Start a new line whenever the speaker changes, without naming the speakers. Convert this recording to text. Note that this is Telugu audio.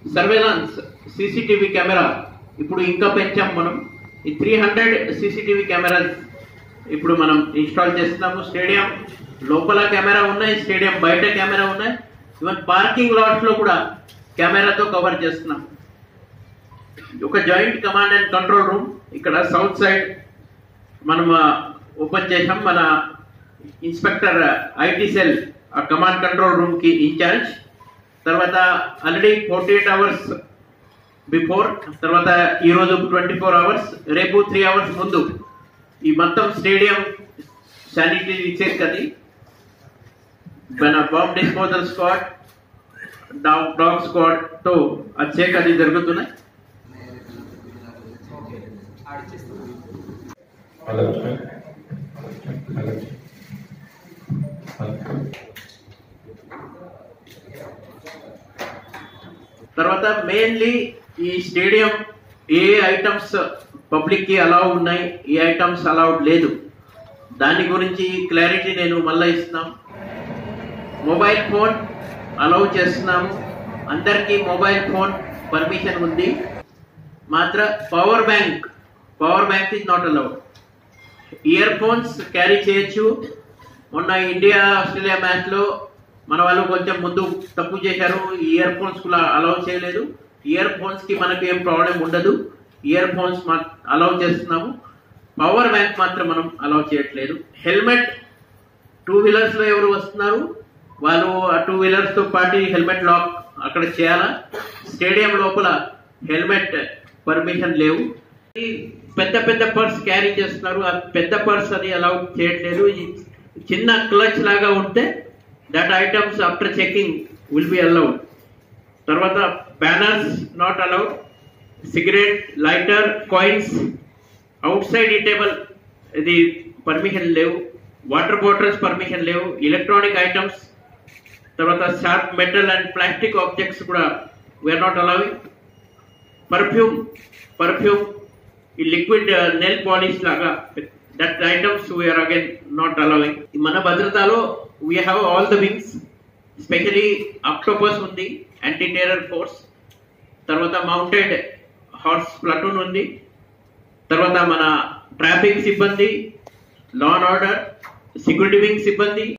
సర్వేలెన్స్ సీసీటీవీ కెమెరా ఇప్పుడు ఇంకా పెంచాం మనం ఈ త్రీ హండ్రెడ్ సీసీటీవీ కెమెరాస్ ఇప్పుడు మనం ఇన్స్టాల్ చేస్తున్నాము స్టేడియం లోపల కెమెరా ఉన్నాయి స్టేడియం బయట కెమెరా ఉన్నాయి ఈవెన్ పార్కింగ్ లాట్స్ లో కూడా కెమెరాతో కవర్ చేస్తున్నాం ఒక joint command and control room ఇక్కడ సౌత్ సైడ్ మనం ఓపెన్ చేసాం మన ఇన్స్పెక్టర్ ఐటీ సెల్ ఆ కమాండ్ కంట్రోల్ రూమ్ కి ఇన్ఛార్జ్ తర్వాత already forty eight hours before తర్వాత ఈ రోజు ట్వంటీ ఫోర్ అవర్స్ రేపు త్రీ అవర్స్ ముందు ఈ మొత్తం స్టేడియం శానిటరీ చెక్ అది మన bomb disposal squad dog dog squad తో ఆ చెక్ అది జరుగుతున్నాయి
హలో హలో
తర్వాత మెయిన్లీ ఈ స్టేడియం ఏ ఐటమ్స్ పబ్లిక్ కి అలౌ ఉన్నాయి ఏ ఐటమ్స్ అలౌడ్ లేదు దాని గురించి క్లారిటీ నేను మళ్ళీ ఇస్తున్నాం మొబైల్ ఫోన్ అలౌ చేస్తున్నాము అందరికీ మొబైల్ ఫోన్ పర్మిషన్ ఉంది మాత్ర power bank power bank is not allowed earphones carry చేయొచ్చు మొన్న ఇండియా ఆస్ట్రేలియా మ్యాచ్ లో మన వాళ్ళు కొంచెం ముందు తప్పు చేశారు ఇయర్ ఫోన్స్ కూడా అలౌ చేయలేదు ఇయర్ ఫోన్స్ కి మనకు ఏం ప్రాబ్లం ఉండదు ఇయర్ ఫోన్స్ అలౌ చేస్తున్నాము పవర్ బ్యాంక్ మాత్రం మనం అలౌ చేయట్లేదు హెల్మెట్ టూ వీలర్స్ లో ఎవరు వస్తున్నారు వాళ్ళు ఆ టూ వీలర్స్ తో పాటు హెల్మెట్ లాక్ అక్కడ చేయాలా స్టేడియం లోపల హెల్మెట్ పర్మిషన్ లేవు ఈ పెద్ద పెద్ద పర్స్ క్యారీ చేస్తున్నారు ఆ పెద్ద పర్స్ అది అలౌ చేయట్లేదు ఈ చిన్న క్లచ్ లాగా ఉంటే that items after checking will be allowed తర్వాత banners not allowed cigarette lighter coins outside ఈ టేబుల్ ఇది పర్మిషన్ లేవు వాటర్ బాటిల్స్ పర్మిషన్ లేవు ఎలక్ట్రానిక్ ఐటమ్స్ తర్వాత sharp metal and plastic objects కూడా we are not allowing perfume perfume ఈ లిక్విడ్ నెల్ పాలిష్ లాగా that items we are again not allowing మన భద్రతలో we have all the wings specially Octopus ఉంది యాంటీ టెర్రర్ ఫోర్స్ తర్వాత మౌంటెడ్ హార్స్ ప్లటూన్ ఉంది తర్వాత మన ట్రాఫిక్ సిబ్బంది law and order security wing సిబ్బంది